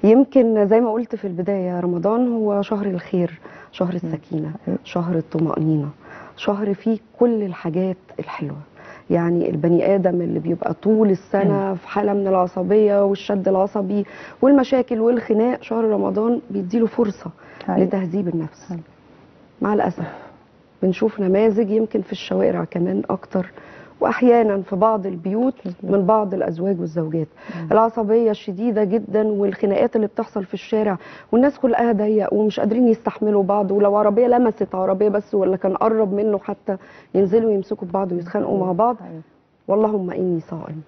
يمكن زي ما قلت في البداية رمضان هو شهر الخير شهر السكينة شهر الطمأنينة شهر فيه كل الحاجات الحلوة يعني البني آدم اللي بيبقى طول السنة في حالة من العصبية والشد العصبي والمشاكل والخناق شهر رمضان بيديله فرصة حقيقي. لتهذيب النفس حقيقي. مع الأسف بنشوف نماذج يمكن في الشوارع كمان أكتر واحيانا في بعض البيوت من بعض الازواج والزوجات العصبيه الشديده جدا والخناقات اللي بتحصل في الشارع والناس كلها ضيق ومش قادرين يستحملوا بعض ولو عربيه لمست عربيه بس ولا كان قرب منه حتى ينزلوا يمسكوا في بعض ويتخانقوا مع بعض حقيقي. واللهم اني صائم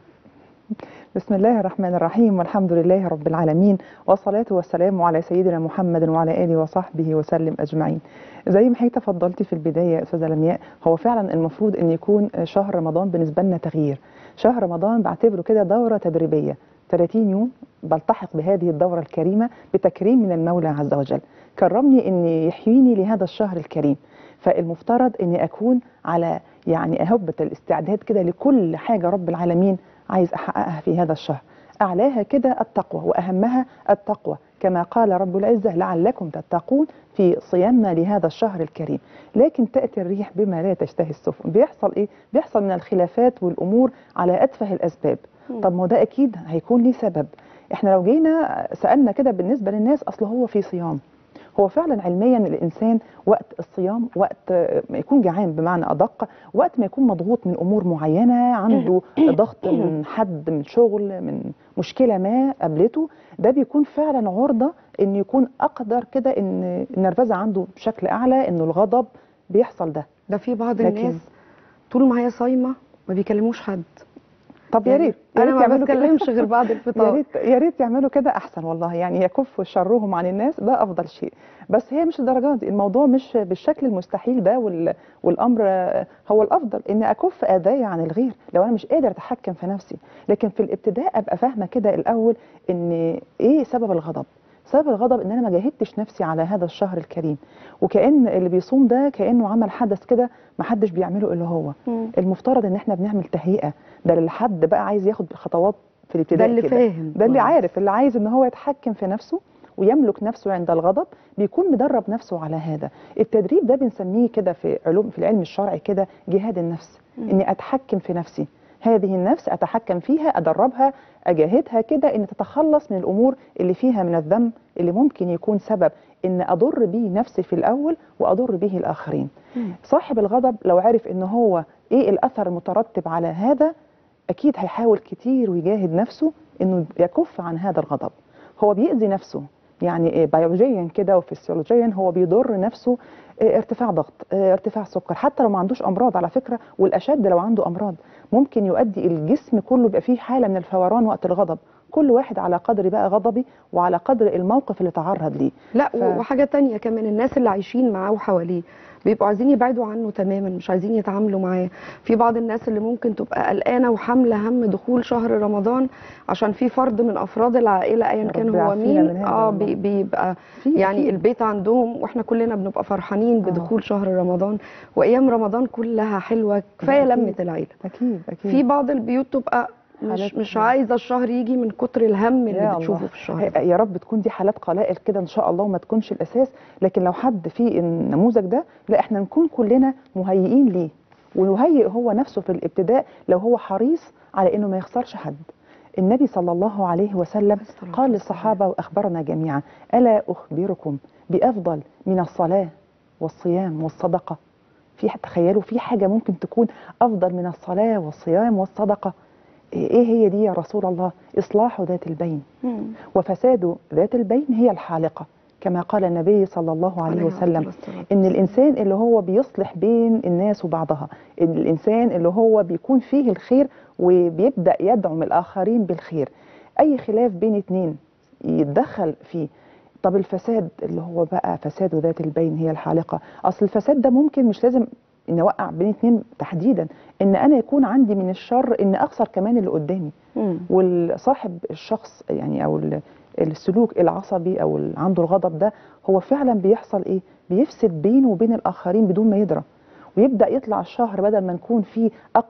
بسم الله الرحمن الرحيم والحمد لله رب العالمين والصلاة والسلام على سيدنا محمد وعلى آله وصحبه وسلم أجمعين زي ما حضرتك تفضلتي في البداية يا أستاذة لمياء هو فعلا المفروض أن يكون شهر رمضان بالنسبة لنا تغيير شهر رمضان بعتبره كده دورة تدريبية 30 يوم بلتحق بهذه الدورة الكريمة بتكريم من المولى عز وجل كرمني أن يحييني لهذا الشهر الكريم فالمفترض أني أكون على يعني أهبة الاستعداد كده لكل حاجة رب العالمين عايز أحققها في هذا الشهر أعلاها كده التقوى وأهمها التقوى كما قال رب العزة لعلكم تتقون في صيامنا لهذا الشهر الكريم لكن تأتي الريح بما لا تشتهي السفن بيحصل إيه؟ بيحصل من الخلافات والأمور على أتفه الأسباب طب ما ده أكيد هيكون ليه سبب احنا لو جينا سألنا كده بالنسبة للناس أصل هو في صيام هو فعلا علميا الانسان وقت الصيام وقت ما يكون جعان بمعنى ادق وقت ما يكون مضغوط من امور معينه عنده ضغط من حد من شغل من مشكله ما قابلته ده بيكون فعلا عرضه ان يكون اقدر كده ان النرفزه عنده بشكل اعلى انه الغضب بيحصل ده ده في بعض لكن- الناس طول ما هي صايمه ما بيكلموش حد طب يا يعني ريت يا انا ريت ما يعملوا كده. بتكلمش غير بعد يا الفطار ريت يا ريت يعملوا كده احسن والله يعني يكفوا شرهم عن الناس ده افضل شيء بس هي مش الدرجات دي الموضوع مش بالشكل المستحيل ده وال... والامر آه، هو الافضل ان اكف اذاي عن الغير لو انا مش قادر اتحكم في نفسي لكن في الابتداء ابقى فاهمه كده الاول ان ايه سبب الغضب سبب الغضب ان انا ما جاهدتش نفسي على هذا الشهر الكريم وكان اللي بيصوم ده كانه عمل حدث كده ما حدش بيعمله الا هو مم. المفترض ان احنا بنعمل تهيئه ده للحد بقى عايز ياخد خطوات في الابتداء ده اللي كده. فاهم ده اللي كويس. عارف اللي عايز ان هو يتحكم في نفسه ويملك نفسه عند الغضب بيكون مدرب نفسه على هذا التدريب ده بنسميه كده في علوم في العلم الشرعي كده جهاد النفس اني اتحكم في نفسي هذه النفس اتحكم فيها ادربها اجاهدها كده ان تتخلص من الامور اللي فيها من الذنب اللي ممكن يكون سبب ان اضر به نفسي في الاول واضر به الاخرين صاحب الغضب لو عرف ان هو ايه الاثر المترتب على هذا اكيد هيحاول كتير ويجاهد نفسه انه يكف عن هذا الغضب هو بيأذي نفسه يعني إيه بيولوجيا كده وفسيولوجيا هو بيضر نفسه إيه ارتفاع ضغط إيه ارتفاع سكر حتى لو ما عندوش امراض على فكره والاشد لو عنده امراض ممكن يؤدي الجسم كله يبقى فيه حاله من الفوران وقت الغضب كل واحد على قدر بقى غضبي وعلى قدر الموقف اللي تعرض ليه لا ف- وحاجه تانية كمان الناس اللي عايشين معاه وحواليه بيبقوا عايزين يبعدوا عنه تماما مش عايزين يتعاملوا معاه في بعض الناس اللي ممكن تبقى قلقانه وحامله هم دخول شهر رمضان عشان في فرد من افراد العائله ايا يا كان رب هو يعافينا مين من هذا اه والله. بي- بيبقى في يعني أكيد. البيت عندهم واحنا كلنا بنبقى فرحانين آه. بدخول شهر رمضان وايام رمضان كلها حلوه كفايه أكيد. لمه العيله اكيد اكيد في بعض البيوت تبقى مش حالات مش كده. عايزه الشهر يجي من كتر الهم يا اللي الله. بتشوفه في الشهر ده. يا رب تكون دي حالات قلائل كده ان شاء الله وما تكونش الاساس لكن لو حد في النموذج ده لا احنا نكون كلنا مهيئين ليه ويهيئ هو نفسه في الابتداء لو هو حريص على انه ما يخسرش حد النبي صلى الله عليه وسلم الصلاة قال والسلام. للصحابه واخبرنا جميعا الا اخبركم بافضل من الصلاه والصيام والصدقه في تخيلوا في حاجه ممكن تكون افضل من الصلاه والصيام والصدقه ايه هي دي يا رسول الله اصلاح ذات البين مم. وفساد ذات البين هي الحالقة كما قال النبي صلى الله عليه عليه وسلم أفضل الصلاة إن الإنسان اللي هو بيصلح بين الناس وبعضها إن الإنسان اللي هو بيكون فيه الخير وبيبدأ يدعم الآخرين بالخير أي خلاف بين اتنين يتدخل فيه طب الفساد اللي هو بقى فساد ذات البين هي الحالقة أصل الفساد ده ممكن مش لازم ان اوقع بين اتنين تحديدا ان انا يكون عندي من الشر ان اخسر كمان اللي قدامي مم. والصاحب الشخص يعني او ال- السلوك العصبي او اللي عنده الغضب ده هو فعلا بيحصل ايه بيفسد بينه وبين الاخرين بدون ما يدرى ويبدا يطلع الشهر بدل ما نكون فيه اقرب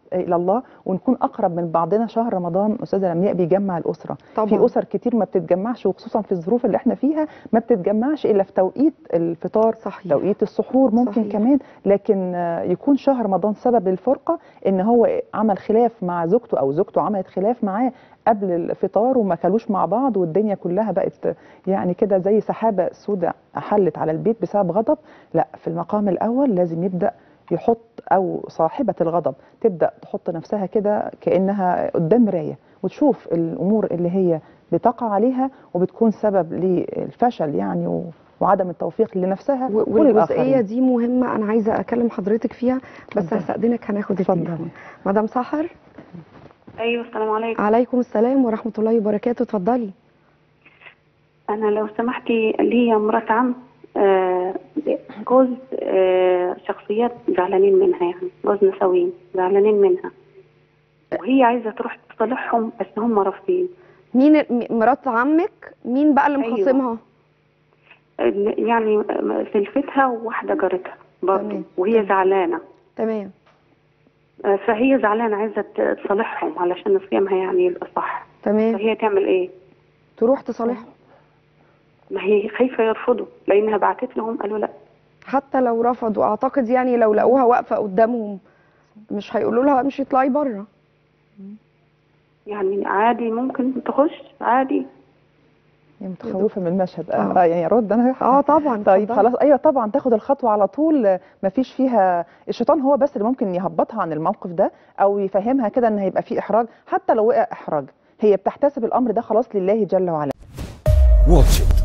الى الله ونكون اقرب من بعضنا شهر رمضان استاذه لمياء بيجمع الاسره طبعا في اسر كتير ما بتتجمعش وخصوصا في الظروف اللي احنا فيها ما بتتجمعش الا في توقيت الفطار صحيح توقيت السحور ممكن صحيح. كمان لكن آه، يكون شهر رمضان سبب للفرقه ان هو عمل خلاف مع زوجته او زوجته عملت خلاف معاه قبل الفطار وما كلوش مع بعض والدنيا كلها بقت يعني كده زي سحابه سوداء حلت على البيت بسبب غضب لا في المقام الاول لازم يبدا يحط او صاحبه الغضب تبدا تحط نفسها كده كانها قدام مرايه وتشوف الامور اللي هي بتقع عليها وبتكون سبب للفشل يعني و- وعدم التوفيق لنفسها و- والجزئيه وللآخرين. دي مهمه انا عايزه اكلم حضرتك فيها بس اتفضلي. هستاذنك هناخد اتفضلي. التليفون مدام سحر ايوه السلام عليكم عليكم السلام ورحمه الله وبركاته اتفضلي انا لو سمحتي ليا مرات عم آه، جوز آه، شخصيات زعلانين منها يعني جوزنا سويين زعلانين منها وهي عايزه تروح تصالحهم بس هم رافضين مين ال- م- مرات عمك مين بقى اللي أيوة. مخاصمها ال- يعني سلفتها وواحده جارتها برضه تمام. وهي زعلانه تمام آه، فهي زعلانه عايزه ت- تصالحهم علشان صيامها يعني يبقى صح تمام فهي تعمل ايه؟ تروح تصالحهم ما هي خايفه يرفضوا لانها بعتت لهم قالوا لا حتى لو رفضوا اعتقد يعني لو لقوها واقفه قدامهم مش هيقولوا لها امشي اطلعي بره يعني عادي ممكن تخش عادي يعني متخوفه من المشهد آه. اه يعني رد انا اه طبعا طيب اتفضلي. خلاص ايوه طبعا تاخد الخطوه على طول ما فيش فيها الشيطان هو بس اللي ممكن يهبطها عن الموقف ده او يفهمها كده ان هيبقى فيه احراج حتى لو وقع احراج هي بتحتسب الامر ده خلاص لله جل وعلا واتش إت